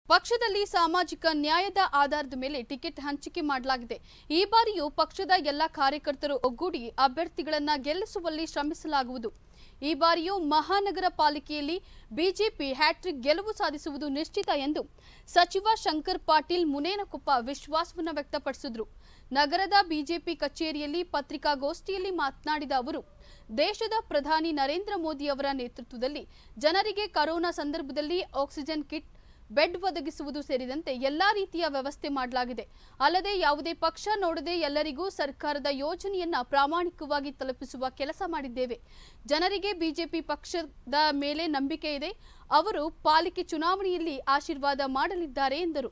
ಪಕ್ಷದಲ್ಲಿ ಸಾಮಾಜಿಕ ನ್ಯಾಯದ ಆಧಾರದ ಮೇಲೆ ಟಿಕೆಟ್ ಹಂಚಿಕೆ ಮಾಡಲಾಗಿದೆ ಈ ಬಾರಿಯೂ ಪಕ್ಷದ ಎಲ್ಲ ಕಾರ್ಯಕರ್ತರು ಒಗ್ಗೂಡಿ ಅಭ್ಯರ್ಥಿಗಳನ್ನ ಗೆಲ್ಲಿಸುವಲ್ಲಿ ಶ್ರಮಿಸಲಾಗುವುದು ಈ ಬಾರಿಯೂ ಮಹಾನಗರ ಪಾಲಿಕೆಯಲ್ಲಿ ಬಿಜೆಪಿ ಹ್ಯಾಟ್ರಿಕ್ ಗೆಲುವು ಸಾಧಿಸುವುದು ನಿಶ್ಚಿತ ಎಂದು ಸಚಿವ ಶಂಕರ್ ಪಾಟೀಲ್ ಮುನೇನಕೊಪ್ಪ ವಿಶ್ವಾಸವನ್ನು ವ್ಯಕ್ತಪಡಿಸಿದ್ರು ನಗರದ ಬಿಜೆಪಿ ಕಚೇರಿಯಲ್ಲಿ ಪತ್ರಿಕಾಗೋಷ್ಠಿಯಲ್ಲಿ ಮಾತನಾಡಿದ ಅವರು ದೇಶದ ಪ್ರಧಾನಿ ನರೇಂದ್ರ ಮೋದಿ ಅವರ ನೇತೃತ್ವದಲ್ಲಿ ಜನರಿಗೆ ಕರೋನಾ ಸಂದರ್ಭದಲ್ಲಿ ಆಕ್ಸಿಜನ್ ಕಿಟ್ ಬೆಡ್ ಒದಗಿಸುವುದು ಸೇರಿದಂತೆ ಎಲ್ಲಾ ರೀತಿಯ ವ್ಯವಸ್ಥೆ ಮಾಡಲಾಗಿದೆ ಅಲ್ಲದೆ ಯಾವುದೇ ಪಕ್ಷ ನೋಡದೆ ಎಲ್ಲರಿಗೂ ಸರ್ಕಾರದ ಯೋಜನೆಯನ್ನ ಪ್ರಾಮಾಣಿಕವಾಗಿ ತಲುಪಿಸುವ ಕೆಲಸ ಮಾಡಿದ್ದೇವೆ ಜನರಿಗೆ ಬಿಜೆಪಿ ಪಕ್ಷದ ಮೇಲೆ ನಂಬಿಕೆ ಇದೆ ಅವರು ಪಾಲಿಕೆ ಚುನಾವಣೆಯಲ್ಲಿ ಆಶೀರ್ವಾದ ಮಾಡಲಿದ್ದಾರೆ ಎಂದರು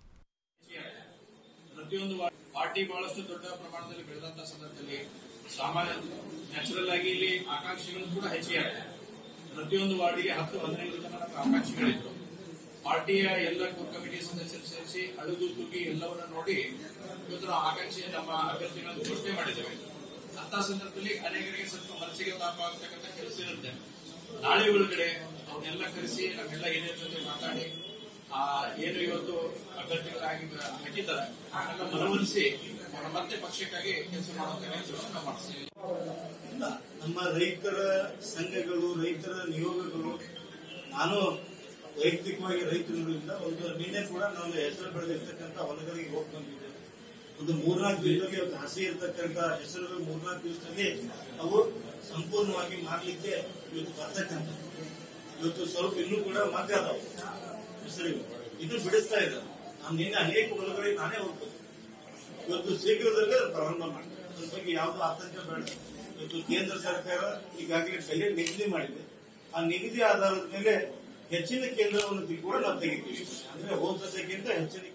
ಪ್ರತಿಯೊಂದು ವಾ- ಪಾರ್ಟಿ ಬಹಳಷ್ಟು ದೊಡ್ಡ ಪ್ರಮಾಣದಲ್ಲಿ ಬೆಳೆದಂತ ಸಂದರ್ಭದಲ್ಲಿ ಸಾಮಾನ್ಯ ನ್ಯಾಚುರಲ್ ಆಗಿ ಇಲ್ಲಿ ಆಕಾಂಕ್ಷಿಗಳು ಕೂಡ ಹೆಚ್ಚಿಗೆ ಆಗಿದೆ ಪ್ರತಿಯೊಂದು ವಾರ್ಡಿಗೆ ಹತ್ತು ಹದಿನೈದು ಜನ ನಮ್ಮ ಆಕಾಂಕ್ಷಿಗಳಿದ್ರು ಪಾರ್ಟಿಯ ಎಲ್ಲ ಕೋರ್ ಕಮಿಟಿ ಸದಸ್ಯರು ಸೇರಿಸಿ ಅಳುದು ತುಗಿ ಎಲ್ಲವನ್ನ ನೋಡಿ ಇವತ್ತು ನಾವು ಆಕಾಂಕ್ಷಿ ನಮ್ಮ ಅಭ್ಯರ್ಥಿಗಳನ್ನು ಘೋಷಣೆ ಮಾಡಿದ್ದೇವೆ ಅಂತ ಸಂದರ್ಭದಲ್ಲಿ ಅನೇಕರಿಗೆ ಸ್ವಲ್ಪ ಮನಸ್ಸಿಗೆ ತಾಪ ಆಗ್ತಕ್ಕಂಥ ಕೆಲಸ ಇರುತ್ತೆ ನಾಳೆ ಒಳಗಡೆ ಅವ್ರನ್ನೆಲ್ಲ ಕರೆಸಿ ನಮ್ಮೆಲ್ಲ ಹಿರಿಯರ ಜೊತೆ ಮಾತಾಡಿ ಆ ಏನು ಇವತ್ತು ಅಭ್ಯರ್ಥಿಗಳಾಗಿ ಹಾಕಿದ್ದಾರೆ ಅದನ್ನ ಮನವೊಲಿಸಿ ಅವ್ರ ಮತ್ತೆ ಪಕ್ಷಕ್ಕಾಗಿ ಕೆಲಸ ಮಾಡುವಂತ ಕೆಲಸವನ್ನು ನಾವು ಮಾಡಿಸ್ತೀವಿ ಇಲ್ಲ ನಮ್ಮ ರೈತರ ಸಂಘಗಳು ರೈತರ ನಿಯೋಗಗಳು ನಾನು ವೈಯಕ್ತಿಕವಾಗಿ ರೈತರಿಂದ ಒಂದು ನಿನ್ನೆ ಕೂಡ ನಾವು ಹೆಸರು ಬೆಳೆದಿರ್ತಕ್ಕಂಥ ಹೊಲಗಳಿಗೆ ಹೋಗಿ ಬಂದಿದ್ದೆ ಒಂದು ಮೂರ್ನಾಲ್ಕು ದಿವಸದಲ್ಲಿ ಇವತ್ತು ಹಸಿ ಇರ್ತಕ್ಕಂಥ ಹೆಸರುಗಳು ಮೂರ್ನಾಲ್ಕು ದಿವಸದಲ್ಲಿ ಅವು ಸಂಪೂರ್ಣವಾಗಿ ಮಾಡ್ಲಿಕ್ಕೆ ಇವತ್ತು ಬರ್ತಕ್ಕಂಥ ಇವತ್ತು ಸ್ವಲ್ಪ ಇನ್ನೂ ಕೂಡ ಮಗ್ಗ ಅದಾವು ಹೆಸರುಗಳು ಇದು ಬಿಡಿಸ್ತಾ ಇದ್ದಾರೆ ನಾನು ನಿನ್ನೆ ಅನೇಕ ಹೊಲಗಳಿಗೆ ನಾನೇ ಹೋಗ್ಬೋದು ಇವತ್ತು ಶೀಘ್ರದಲ್ಲೇ ಪ್ರಾರಂಭ ಮಾಡ್ತಾರೆ ಅದ್ರ ಬಗ್ಗೆ ಯಾವ್ದು ಆತಂಕ ಬೇಡ ಇವತ್ತು ಕೇಂದ್ರ ಸರ್ಕಾರ ಈಗಾಗಲೇ ಬೆಲೆ ನಿಗದಿ ಮಾಡಿದೆ ಆ ನಿಗದಿ ಆಧಾರದ ಮೇಲೆ ಹೆಚ್ಚಿನ ಕೇಂದ್ರವನ್ನು ಕೂಡ ನಾವು ತೆಗಿತೀವಿ ಅಂದ್ರೆ ಹೋದ ಸದ್ಯಕ್ಕಿಂತ ಹೆಚ್ಚಿನ